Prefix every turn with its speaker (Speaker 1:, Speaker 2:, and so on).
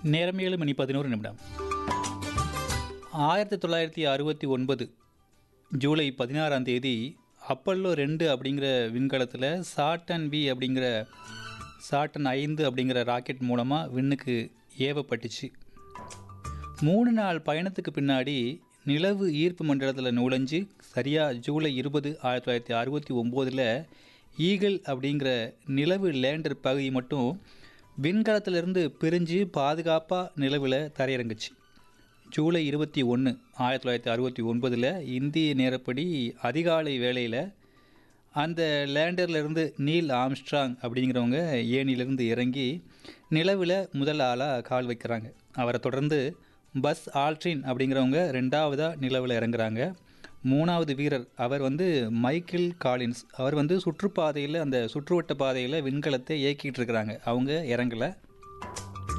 Speaker 1: நேரம் ஏழு மணி பதினோரு நிமிடம் ஆயிரத்தி தொள்ளாயிரத்தி அறுபத்தி ஒன்பது ஜூலை பதினாறாம் தேதி அப்பல்லோ ரெண்டு அப்படிங்கிற விண்கலத்தில் சாட்டன் வி அப்படிங்கிற சாட்டன் ஐந்து அப்படிங்கிற ராக்கெட் மூலமாக விண்ணுக்கு ஏவப்பட்டுச்சு மூணு நாள் பயணத்துக்கு பின்னாடி நிலவு ஈர்ப்பு மண்டலத்தில் நுழைஞ்சு சரியாக ஜூலை இருபது ஆயிரத்தி தொள்ளாயிரத்தி அறுபத்தி ஒம்போதில் ஈகிள் அப்படிங்கிற நிலவு லேண்டர் பகுதி மட்டும் விண்கலத்திலிருந்து பிரிஞ்சு பாதுகாப்பாக நிலவில் தரையிறங்குச்சு ஜூலை இருபத்தி ஒன்று ஆயிரத்தி தொள்ளாயிரத்தி அறுபத்தி ஒன்பதில் இந்திய நேரப்படி அதிகாலை வேளையில் அந்த லேண்டர்லேருந்து நீல் ஆம்ஸ்ட்ராங் அப்படிங்கிறவங்க ஏனிலிருந்து இறங்கி நிலவில் முதல் ஆளாக கால் வைக்கிறாங்க அவரை தொடர்ந்து பஸ் ஆல்ட்ரின் அப்படிங்கிறவங்க ரெண்டாவதாக நிலவில் இறங்குறாங்க மூணாவது வீரர் அவர் வந்து மைக்கேல் காலின்ஸ் அவர் வந்து சுற்றுப்பாதையில் அந்த சுற்றுவட்ட பாதையில் விண்கலத்தை இயக்கிட்டு இருக்கிறாங்க அவங்க இறங்கலை